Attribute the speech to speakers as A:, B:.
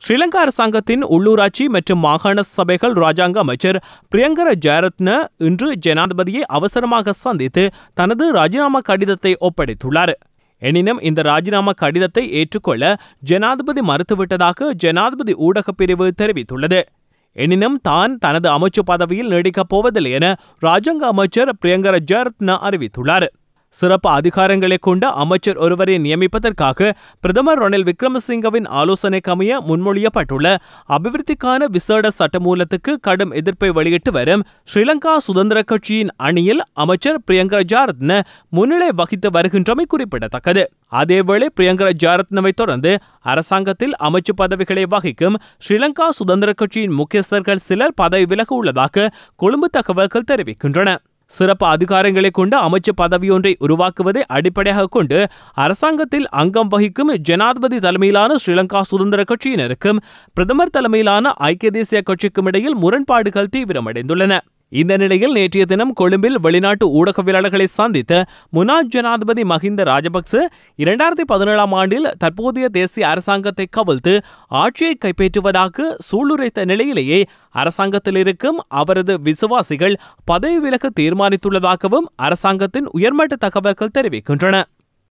A: ஸ்ரீலங்கா அரசாங்கத்தின் உள்ளூராட்சி மற்றும் மாகாண சபைகள் ராஜாங்க அமைச்சர் பிரியங்கர ஜெயரத்ன இன்று ஜனாதிபதியை அவசரமாக சந்தித்து தனது ராஜினாமா கடிதத்தை ஒப்படைத்துள்ளார் எனினும் இந்த ராஜினாமா கடிதத்தை ஏற்றுக்கொள்ள ஜனாதிபதி மறுத்துவிட்டதாக ஜனாதிபதி ஊடகப் பிரிவு தெரிவித்துள்ளது எனினும் தான் தனது அமைச்சு பதவியில் நீடிக்கப் போவதில்லை என ராஜாங்க அமைச்சர் பிரியங்கர ஜெயரத்ன அறிவித்துள்ளார் சிறப்பு அதிகாரங்களை கொண்ட அமைச்சர் ஒருவரை நியமிப்பதற்காக பிரதமர் ரணில் விக்ரமசிங்கவின் ஆலோசனைக்கமைய முன்மொழியப்பட்டுள்ள அபிவிருத்திக்கான விசேட சட்டமூலத்துக்கு கடும் எதிர்ப்பை வெளியிட்டு வரும் ஸ்ரீலங்கா சுதந்திர கட்சியின் அணியில் அமைச்சர் பிரியங்கர ஜாரத்ன முன்னிலை வகித்து வருகின்றமை குறிப்பிடத்தக்கது அதேவேளை பிரியங்கர ஜாரத்னவை தொடர்ந்து அரசாங்கத்தில் அமைச்சு பதவிகளை வகிக்கும் ஸ்ரீலங்கா சுதந்திர கட்சியின் முக்கியஸ்தர்கள் சிலர் பதவி விலக உள்ளதாக கொழும்பு தகவல்கள் தெரிவிக்கின்றன சிறப்பு அதிகாரங்களை கொண்ட அமைச்சு பதவியொன்றை உருவாக்குவதை அடிப்படையாக கொண்டு அரசாங்கத்தில் அங்கம் வகிக்கும் ஜனாதிபதி தலைமையிலான ஸ்ரீலங்கா சுதந்திர கட்சியினருக்கும் பிரதமர் தலைமையிலான ஐக்கிய தேசிய கட்சிக்கும் இடையில் முரண்பாடுகள் தீவிரமடைந்துள்ளன இந்த நிலையில் நேற்றைய தினம் கொழும்பில் வெளிநாட்டு ஊடகவியலாளர்களை சந்தித்த முன்னாள் ஜனாதிபதி மஹிந்த ராஜபக்ச இரண்டாயிரத்தி பதினேழாம் ஆண்டில் தற்போதைய தேசிய அரசாங்கத்தை கவிழ்த்து ஆட்சியை கைப்பற்றுவதாக சூளுரைத்த நிலையிலேயே அரசாங்கத்தில் இருக்கும் அவரது விசுவாசிகள் பதவி விலக தீர்மானித்துள்ளதாகவும் அரசாங்கத்தின் உயர்மட்ட தகவல்கள் தெரிவிக்கின்றன